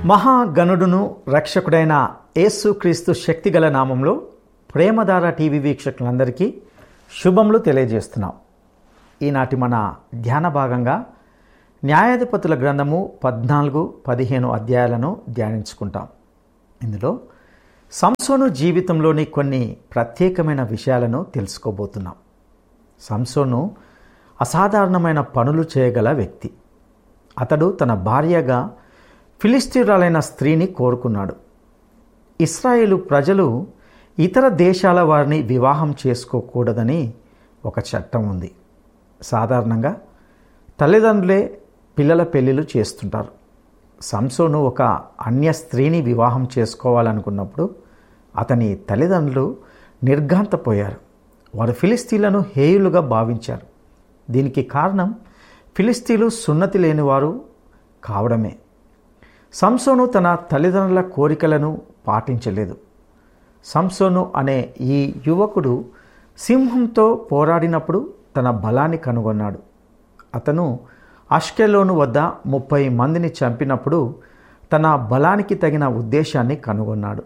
మహాగణుడును రక్షకుడైన యేసుక్రీస్తు శక్తిగల నామంలో ప్రేమధార టీవీ వీక్షకులందరికీ శుభములు తెలియజేస్తున్నాం ఈనాటి మన ధ్యాన భాగంగా న్యాయాధిపతుల గ్రంథము పద్నాలుగు పదిహేను అధ్యాయాలను ధ్యానించుకుంటాం ఇందులో సంసోను జీవితంలోని కొన్ని ప్రత్యేకమైన విషయాలను తెలుసుకోబోతున్నాం సంసోను అసాధారణమైన పనులు చేయగల వ్యక్తి అతడు తన భార్యగా ఫిలిస్తీన్రాలైన స్త్రీని కోరుకున్నాడు ఇస్రాయేలు ప్రజలు ఇతర దేశాల వారిని వివాహం చేసుకోకూడదని ఒక చట్టం ఉంది సాధారణంగా తల్లిదండ్రులే పిల్లల పెళ్ళిళ్ళు చేస్తుంటారు సంసోను ఒక అన్య స్త్రీని వివాహం చేసుకోవాలనుకున్నప్పుడు అతని తల్లిదండ్రులు నిర్ఘాంతపోయారు వారు ఫిలిస్తీన్లను హేయులుగా భావించారు దీనికి కారణం ఫిలిస్తీన్లు సున్నతి లేనివారు కావడమే సంసోను తన తల్లిదండ్రుల కోరికలను పాటించలేదు సంసోను అనే ఈ యువకుడు సింహంతో పోరాడినప్పుడు తన బలాన్ని కనుగొన్నాడు అతను అష్కెలోను వద్ద ముప్పై మందిని చంపినప్పుడు తన బలానికి తగిన ఉద్దేశాన్ని కనుగొన్నాడు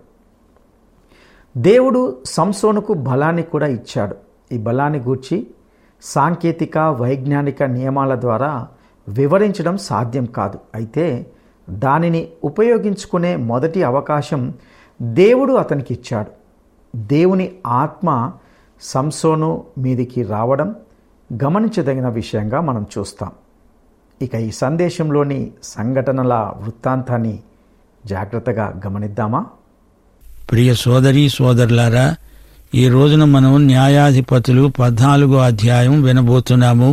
దేవుడు సంసోనుకు బలాన్ని కూడా ఇచ్చాడు ఈ బలాన్ని గూర్చి సాంకేతిక వైజ్ఞానిక నియమాల ద్వారా వివరించడం సాధ్యం కాదు అయితే దానిని ఉపయోగించుకునే మొదటి అవకాశం దేవుడు అతనికి ఇచ్చాడు దేవుని ఆత్మ సంసోను మీదికి రావడం గమనించదగిన విషయంగా మనం చూస్తాం ఇక ఈ సందేశంలోని సంఘటనల వృత్తాంతాన్ని జాగ్రత్తగా గమనిద్దామా ప్రియ సోదరీ సోదరులారా ఈ రోజున మనం న్యాయాధిపతులు పద్నాలుగో అధ్యాయం వినబోతున్నాము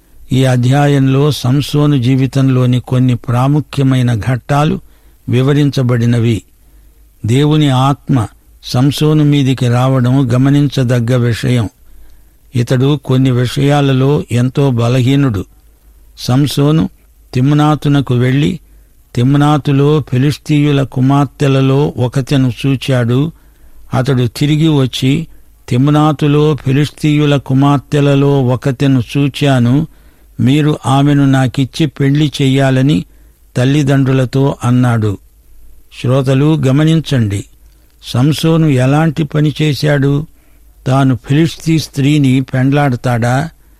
ఈ అధ్యాయంలో సంసోను జీవితంలోని కొన్ని ప్రాముఖ్యమైన ఘట్టాలు వివరించబడినవి దేవుని ఆత్మ సంసోను మీదికి రావడం గమనించదగ్గ విషయం ఇతడు కొన్ని విషయాలలో ఎంతో బలహీనుడు సంసోను తిమ్నాతునకు వెళ్లి తిమ్నాతులో ఫిలిస్తీయుల కుమార్తెలలో ఒకతెను చూచాడు అతడు తిరిగి వచ్చి తిమ్నాతులో ఫిలిస్తీయుల కుమార్తెలలో ఒకతెను చూచాను మీరు ఆమెను నాకిచ్చి పెళ్లి చెయ్యాలని తల్లిదండ్రులతో అన్నాడు శ్రోతలు గమనించండి సంసోను ఎలాంటి పని చేశాడు తాను ఫిలిస్తీ స్త్రీని పెండ్లాడతాడా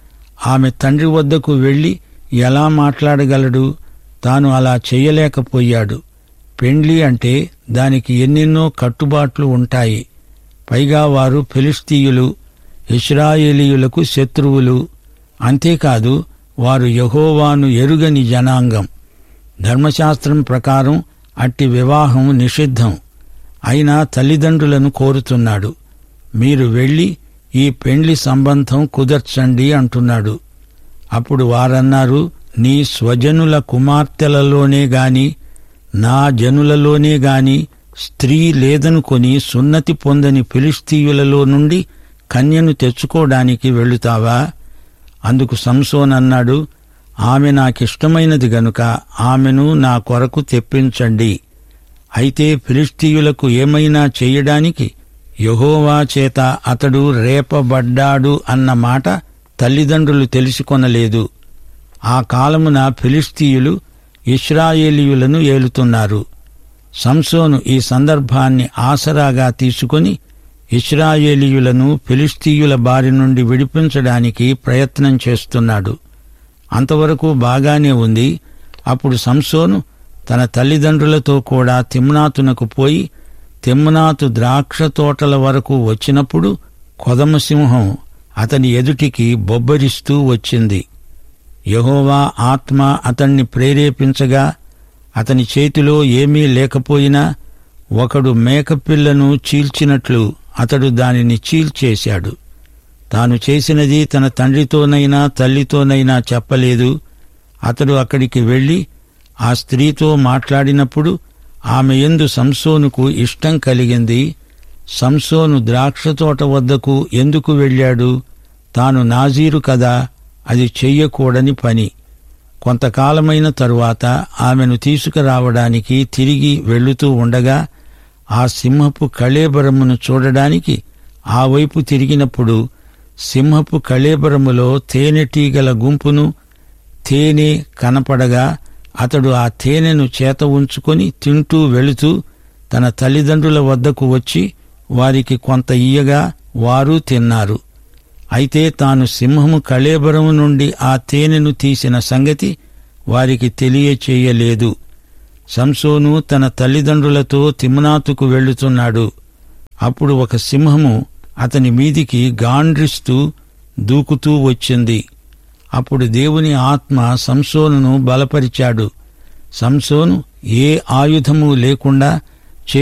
ఆమె తండ్రి వద్దకు వెళ్లి ఎలా మాట్లాడగలడు తాను అలా చెయ్యలేకపోయాడు పెండ్లి అంటే దానికి ఎన్నెన్నో కట్టుబాట్లు ఉంటాయి పైగా వారు ఫిలిస్తీయులు ఇస్రాయేలీయులకు శత్రువులు అంతేకాదు వారు యహోవాను ఎరుగని జనాంగం ధర్మశాస్త్రం ప్రకారం అట్టి వివాహం నిషిద్ధం అయినా తల్లిదండ్రులను కోరుతున్నాడు మీరు వెళ్లి ఈ పెండ్లి సంబంధం కుదర్చండి అంటున్నాడు అప్పుడు వారన్నారు నీ స్వజనుల కుమార్తెలలోనే గాని నా జనులలోనే గాని స్త్రీ లేదనుకొని సున్నతి పొందని ఫిలిస్తీయులలో నుండి కన్యను తెచ్చుకోవడానికి వెళుతావా అందుకు సంసోన్ అన్నాడు ఆమె నాకిష్టమైనది గనుక ఆమెను నా కొరకు తెప్పించండి అయితే ఫిలిస్తీయులకు ఏమైనా చెయ్యడానికి యహోవా చేత అతడు రేపబడ్డాడు అన్న మాట తల్లిదండ్రులు తెలుసుకొనలేదు ఆ కాలమున ఫిలిస్తీయులు ఇస్రాయేలీయులను ఏలుతున్నారు సంసోను ఈ సందర్భాన్ని ఆసరాగా తీసుకొని ఇస్రాయేలీయులను ఫిలిస్తీయుల బారి నుండి విడిపించడానికి ప్రయత్నం చేస్తున్నాడు అంతవరకు బాగానే ఉంది అప్పుడు సంసోను తన తల్లిదండ్రులతో కూడా తిమ్నాతునకు పోయి తిమ్నాతు ద్రాక్ష తోటల వరకు వచ్చినప్పుడు కొదమసింహం అతని ఎదుటికి బొబ్బరిస్తూ వచ్చింది యహోవా ఆత్మ అతన్ని ప్రేరేపించగా అతని చేతిలో ఏమీ లేకపోయినా ఒకడు మేకపిల్లను చీల్చినట్లు అతడు దానిని చీల్చేశాడు తాను చేసినది తన తండ్రితోనైనా తల్లితోనైనా చెప్పలేదు అతడు అక్కడికి వెళ్లి ఆ స్త్రీతో మాట్లాడినప్పుడు ఆమె ఎందు సంసోనుకు ఇష్టం కలిగింది సంసోను ద్రాక్షతోట వద్దకు ఎందుకు వెళ్ళాడు తాను నాజీరు కదా అది చెయ్యకూడని పని కొంతకాలమైన తరువాత ఆమెను తీసుకురావడానికి తిరిగి వెళుతూ ఉండగా ఆ సింహపు కళేబరమును చూడడానికి ఆ వైపు తిరిగినప్పుడు సింహపు కళేబరములో తేనెటీగల గుంపును తేనె కనపడగా అతడు ఆ తేనెను చేత ఉంచుకొని తింటూ వెళుతూ తన తల్లిదండ్రుల వద్దకు వచ్చి వారికి కొంత ఇయ్యగా వారు తిన్నారు అయితే తాను సింహము కళేబరము నుండి ఆ తేనెను తీసిన సంగతి వారికి తెలియచేయలేదు సంసోను తన తల్లిదండ్రులతో తిమ్నాతుకు వెళ్లుతున్నాడు అప్పుడు ఒక సింహము అతని మీదికి గాండ్రిస్తూ దూకుతూ వచ్చింది అప్పుడు దేవుని ఆత్మ సంసోనును బలపరిచాడు సంసోను ఏ ఆయుధము లేకుండా